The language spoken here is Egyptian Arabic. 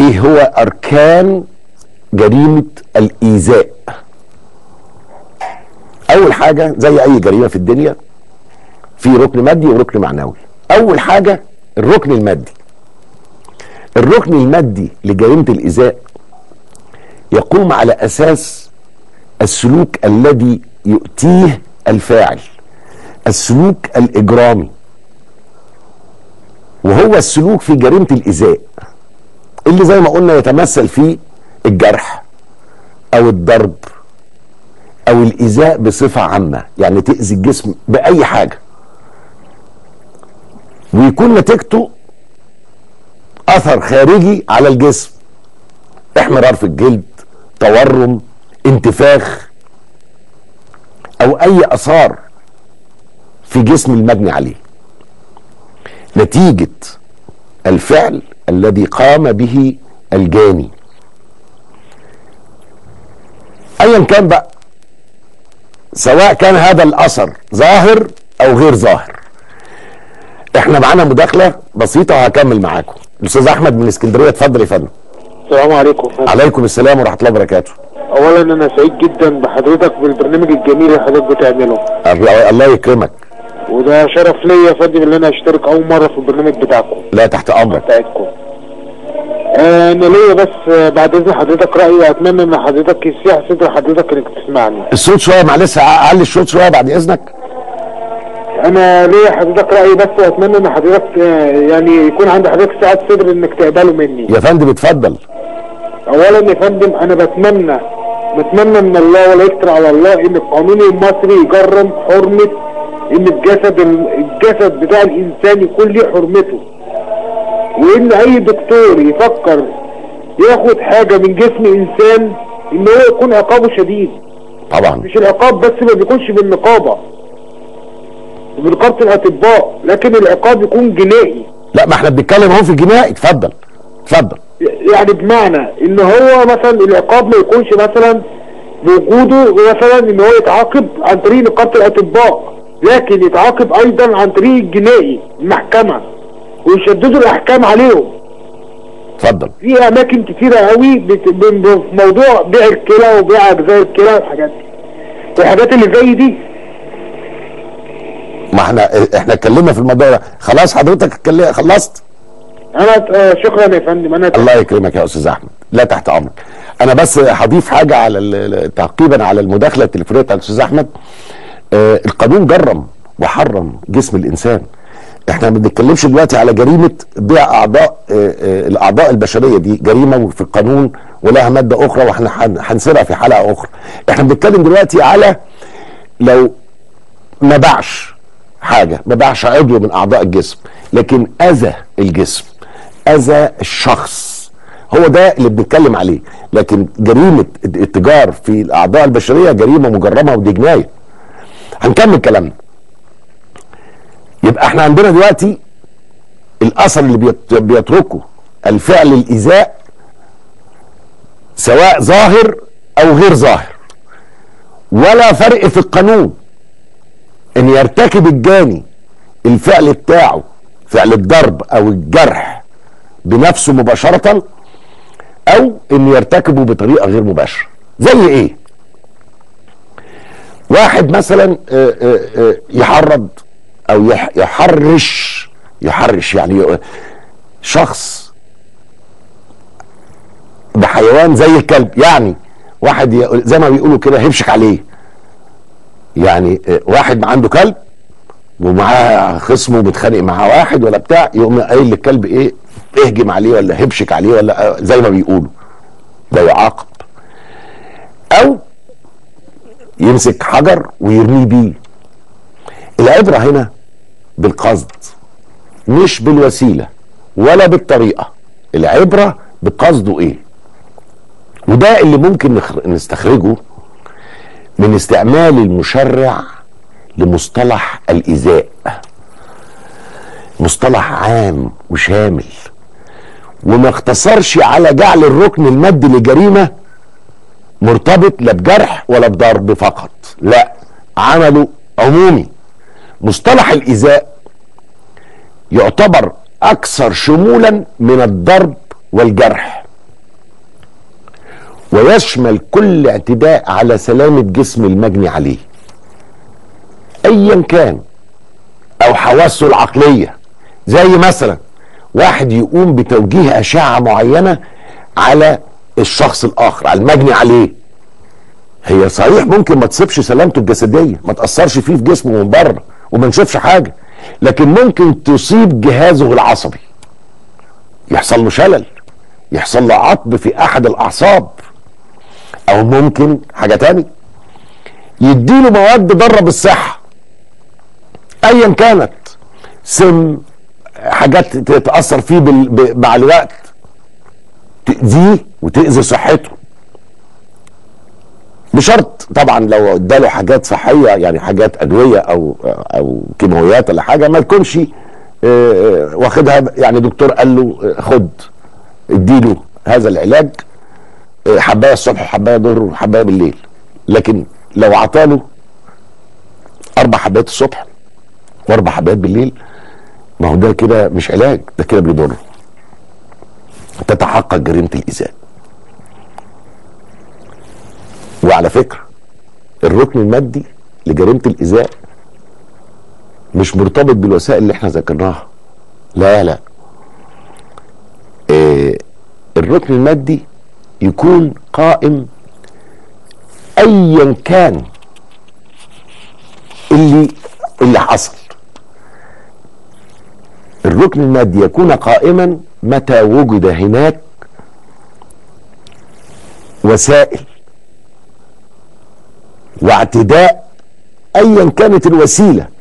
ايه هو اركان جريمه الايذاء اول حاجه زي اي جريمه في الدنيا في ركن مادي وركن معنوي اول حاجه الركن المادي الركن المادي لجريمه الايذاء يقوم على اساس السلوك الذي يؤتيه الفاعل السلوك الاجرامي وهو السلوك في جريمه الايذاء اللي زي ما قلنا يتمثل في الجرح او الضرب او الايذاء بصفه عامه يعني تاذي الجسم باي حاجه ويكون نتيجته اثر خارجي على الجسم احمرار في الجلد تورم انتفاخ او اي اثار في جسم المبني عليه نتيجه الفعل الذي قام به الجاني ايا كان بقى سواء كان هذا الاثر ظاهر او غير ظاهر احنا معانا مداخله بسيطه وهكمل معاكم الاستاذ احمد من اسكندريه اتفضل يا فندم السلام عليكم عليكم السلام ورحمه الله وبركاته اولا انا سعيد جدا بحضرتك بالبرنامج الجميل اللي حضرتك بتعمله الله الله يكرمك وده شرف ليا يا فندم ان انا اشترك اول مره في البرنامج بتاعكم لا تحت امرك بتاعتكم آه، انا ليا بس آه، بعد اذن حضرتك رايي واتمنى ان حضرتك يسيح صدر حضرتك انك تسمعني الصوت شويه معلش علي الصوت شويه بعد اذنك انا ليا حضرتك رايي بس واتمنى ان حضرتك آه، يعني يكون عند حضرتك سعه صدر انك تقبله مني يا فندم اتفضل اولا يا فندم انا بتمنى بتمنى من الله ولا يكتر على الله ان القانون المصري يجرم حرمه ان الجسد الجسد بتاع الانسان يكون ليه حرمته وان اي دكتور يفكر ياخد حاجه من جسم انسان ان هو يكون عقابه شديد طبعا مش العقاب بس ما بيكونش بالنقابه بنقابه الاطباء لكن العقاب يكون جنائي لا ما احنا بنتكلم اهو في الجنائي اتفضل اتفضل يعني بمعنى ان هو مثلا العقاب ما يكونش مثلا بوجوده مثلا ان هو يتعاقب عن طريق نقابه الاطباء لكن يتعاقب ايضا عن طريق الجنائي المحكمه ويشددوا الاحكام عليهم اتفضل في اماكن كتيره قوي بت- ب- ب- في موضوع بيع الكلى وبيع اجزاء الكلى والحاجات دي والحاجات اللي زي دي ما احنا احنا اتكلمنا في الموضوع ده خلاص حضرتك اتكلم- خلصت انا آه، شكرا يا فندم انا الله يكرمك يا استاذ احمد لا تحت امرك انا بس هضيف حاجه على ال- ال- تعقيبا على المداخله التليفونيه بتاعت الاستاذ احمد آه القانون جرم وحرم جسم الانسان احنا ما بنتكلمش دلوقتي على جريمه بيع اعضاء آه آه الاعضاء البشريه دي جريمه في القانون ولها ماده اخرى واحنا هن- هنسيرها في حلقه اخرى احنا بنتكلم دلوقتي على لو ما باعش حاجه ما باعش عضو من اعضاء الجسم لكن اذى الجسم اذى الشخص هو ده اللي بنتكلم عليه لكن جريمه التجار في الاعضاء البشريه جريمه مجرمه ودي جنايه هنكمل كلامنا يبقى احنا عندنا دلوقتي الاثر اللي بيت- بيتركه الفعل الايذاء سواء ظاهر او غير ظاهر ولا فرق في القانون ان يرتكب الجاني الفعل بتاعه فعل الضرب او الجرح بنفسه مباشرة او ان يرتكبه بطريقة غير مباشرة زي ايه واحد مثلا آه، آه، آه، يحرض او يح- يحرش يحرش يعني ي- شخص بحيوان زي الكلب يعني واحد ي- زي ما بيقولوا كده يمشك عليه يعني آه، واحد عنده كلب ومعاه خصمه متخانق معاه واحد ولا بتاع يقوم قايل للكلب ايه اهجم عليه ولا هبشك عليه ولا آه، زي ما بيقولوا ده يعاقب او يمسك حجر ويرميه بيه العبره هنا بالقصد مش بالوسيله ولا بالطريقه العبره بقصده ايه وده اللي ممكن نخر- نستخرجه من استعمال المشرع لمصطلح الإيذاء مصطلح عام وشامل وما اختصرش على جعل الركن المادي لجريمة مرتبط لا بجرح ولا بضرب فقط لا عمله عمومي مصطلح الإيذاء يعتبر أكثر شمولا من الضرب والجرح ويشمل كل اعتداء على سلامة جسم المجني عليه ايا كان او حواسه العقلية زي مثلا واحد يقوم بتوجيه اشعة معينة على الشخص الاخر على المجني عليه هي صحيح ممكن ما تصيبش سلامته الجسدية ما تأثرش فيه في جسمه من بره وما نشوفش حاجة لكن ممكن تصيب جهازه العصبي يحصل له شلل يحصل له عطب في احد الاعصاب او ممكن حاجة تانية يديله مواد ضارة بالصحة ايا كانت سم حاجات تتأثر فيه بال... ب... مع الوقت تأذيه وتأذي صحته بشرط طبعا لو اداله حاجات صحيه يعني حاجات ادويه او او كيماويات ولا حاجه ما تكونش آه، واخدها يعني دكتور قال له آه، خد اديله هذا العلاج آه، حبايه الصبح وحبايه ظهر وحبايه بالليل لكن لو عطاله اربع حبايات الصبح واربع حبايات بالليل ما هو ده كده مش علاج ده كده بيضره تتحقق جريمه الايذاء وعلى فكره الركن المادي لجريمه الايذاء مش مرتبط بالوسائل اللي احنا ذكرناها لا لا إيه الركن المادي يكون قائم ايا كان اللي اللي حصل الركن المادي يكون قائما متى وجد هناك وسائل واعتداء ايا كانت الوسيله